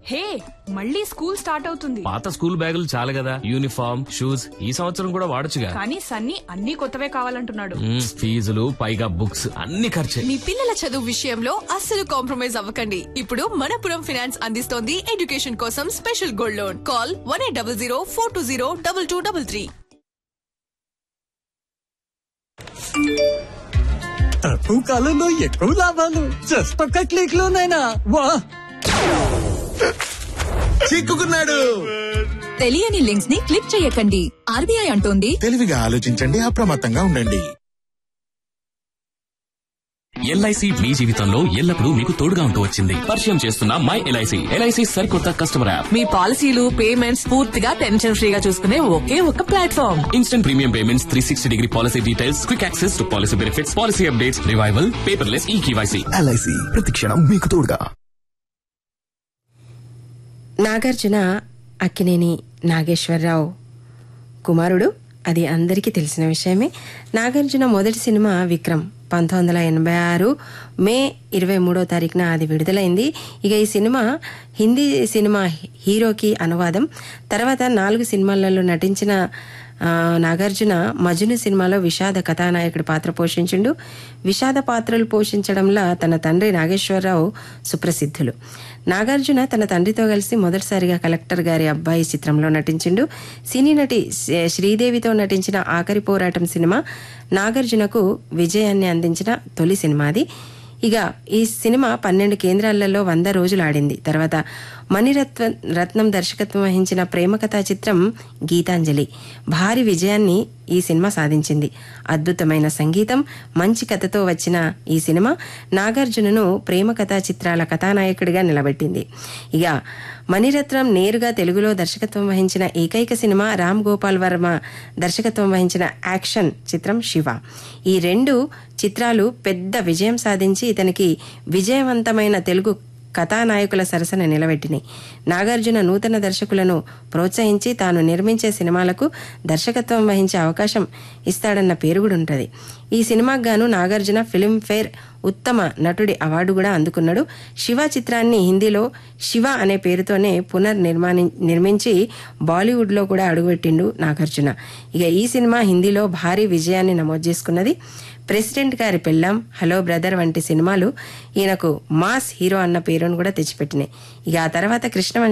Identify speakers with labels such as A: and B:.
A: హే మళ్ళీ school start అవుతుంది
B: పాత స్కూల్ బ్యాగులు చాలు కదా యూనిఫామ్ షూస్ ఈ సంవత్సరం కూడా వాడొచ్చుగా
A: కానీ సన్నీ అన్ని కొత్తవే కావాలంటున్నాడు
B: మ్మ్, ఫీజులు పైగా బుక్స్ అన్ని ఖర్చే
C: మీ పిల్లల చదువు విషయంలో అస్సలు కాంప్రమైజ్ అవ్వకండి ఇప్పుడు మనపురం ఫైనాన్స్ అందిస్తోంది ఎడ్యుకేషన్ కోసం special gold loan call one eight double zero four two zero double two double three
D: తక్కువ కాలంలో ఎక్కువ లాభాలు జస్ట్ ఒక్క క్లిక్ లోనైనా వా
E: చిక్కుకున్నాడు
F: తెలియని లింక్స్ ని క్లిక్ చేయకండి ఆర్బీఐ అంటోంది
E: తెలివిగా ఆలోచించండి అప్రమత్తంగా ఉండండి
B: ఎల్ఐసి మీ జీవితంలో ఎల్లప్పుడూ మీకు తోడుగా ఉంటూ వచ్చింది పరిచయం చేస్తున్న మై ఎల్ఐసి ఎల్ఐసి సరికొత్త కస్టమర్ యాప్
G: మీ పాలసీలు పేమెంట్స్ పూర్తిగా టెన్షన్ ఫ్రీగా చూసుకునే ఒకే ఒక platform
B: instant premium payments three sixty degree policy details quick access to policy benefits policy updates revival paperless e KYC
E: LIC ప్రతిక్షణం మీకు తోడుగా
H: నాగార్జున అక్కినేని నాగేశ్వరరావు కుమారుడు అది అందరికీ తెలిసిన విషయమే నాగార్జున మొదటి సినిమా విక్రమ్ పంతొమ్మిది వందల ఎనభై ఆరు మే ఇరవై మూడో తారీఖున అది విడుదలైంది ఇక ఈ సినిమా హిందీ సినిమా హీరోకి అనువాదం తర్వాత నాలుగు సినిమాలలో నటించిన ఆ, నాగార్జున మజును సినిమాలో విషాద కథానాయకుడి పాత్ర పోషించిండు విషాద పాత్రలు పోషించడంలో తన తండ్రి నాగేశ్వరరావు సుప్రసిద్ధులు నాగార్జున తన తండ్రితో కలిసి మొదటిసారిగా కలెక్టర్ గారి అబ్బాయి చిత్రంలో నటించిండు సినీ నటి శ్రీ- శ్రీదేవితో నటించిన ఆఖరి పోరాటం సినిమా నాగార్జునకు విజయాన్ని అందించిన తొలి సినిమా అది ఇక ఈ సినిమా పన్నెండు కేంద్రాలలో వంద రోజులు ఆడింది తర్వాత మణిరత్వ రత్నం దర్శకత్వం వహించిన ప్రేమ కథా చిత్రం గీతాంజలి భారీ విజయాన్ని ఈ సినిమా సాధించింది అద్భుతమైన సంగీతం మంచి కథతో వచ్చిన ఈ సినిమా నాగార్జునను ప్రేమ కథా చిత్రాల కథానాయకుడిగా నిలబెట్టింది ఇక మణిరత్నం నేరుగా తెలుగులో దర్శకత్వం వహించిన ఏకైక సినిమా రామ్ గోపాల్ వర్మ దర్శకత్వం వహించిన యాక్షన్ చిత్రం శివ ఈ రెండు చిత్రాలు పెద్ద విజయం సాధించి ఇతనికి విజయవంతమైన తెలుగు కథానాయకుల సరసన నిలబెట్టినాయి నాగార్జున నూతన దర్శకులను ప్రోత్సహించి తాను నిర్మించే సినిమాలకు దర్శకత్వం వహించే అవకాశం ఇస్తాడన్న పేరు కూడా ఉంటుంది ఈ సినిమాకు గాను నాగార్జున ఫిల్మ్ఫేర్ ఉత్తమ నటుడి అవార్డు కూడా అందుకున్నాడు శివ చిత్రాన్ని హిందీలో శివ అనే పేరుతోనే పునర్నిర్మాణి నిర్మించి బాలీవుడ్లో కూడా అడుగుపెట్టిండు నాగార్జున ఇక ఈ సినిమా హిందీలో భారీ విజయాన్ని నమోదు చేసుకున్నది ప్రెసిడెంట్ గారి పెళ్ళం హలో బ్రదర్ వంటి సినిమాలు ఈయనకు మాస్ హీరో అన్న పేరును కూడా తెచ్చిపెట్టినాయి ఇక ఆ తర్వాత కృష్ణ